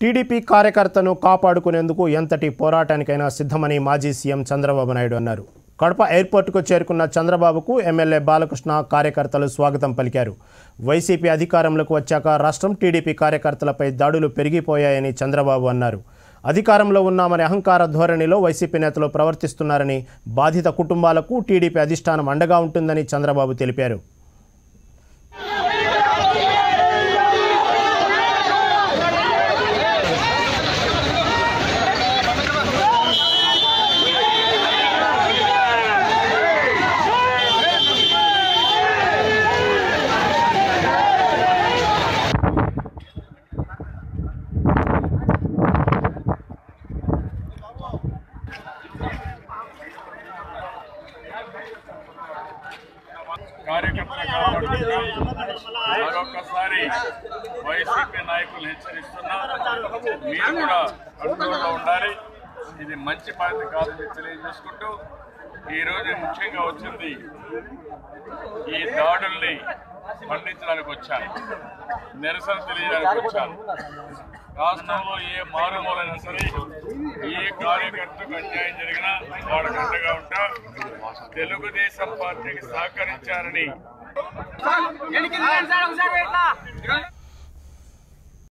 TDP కార్యకర్తను కాపాడుకునేందుకు ఎంతటి పోరాటానికైనా సిద్ధమని మాజీ సీఎం చంద్రబాబు నాయుడు అన్నారు కడప ఎయిర్పోర్టుకు చేరుకున్న చంద్రబాబుకు ఎమ్మెల్యే బాలకృష్ణ కార్యకర్తలు స్వాగతం పలికారు వైసీపీ అధికారంలోకి వచ్చాక రాష్ట్రం టీడీపీ కార్యకర్తలపై దాడులు పెరిగిపోయాయని చంద్రబాబు అన్నారు అధికారంలో ఉన్నామనే అహంకార ధోరణిలో వైసీపీ నేతలు ప్రవర్తిస్తున్నారని బాధిత కుటుంబాలకు టీడీపీ అధిష్టానం అండగా ఉంటుందని చంద్రబాబు తెలిపారు కార్యకర్తలు కాపాడుకుంటాం మరొకసారి వైసీపీ నాయకులు హెచ్చరిస్తున్నా మీరు కూడా కంట్రోల్లో ఉండాలి ఇది మంచి పద్ధతి కాదని తెలియజేసుకుంటూ ఈ రోజు ముఖ్యంగా వచ్చింది ఈ దాడుల్ని ఖండించడానికి వచ్చాను నిరసన తెలియడానికి వచ్చాను రాష్ట్రంలో ఏ మారుమూలైనా సరే ఏ కార్యకర్తకు అన్యాయం జరిగినా వాళ్ళకి అండగా ఉంటా తెలుగుదేశం పార్టీకి సహకరించారని ఎన్నికలు సార్ ఒకసారి ఇట్లా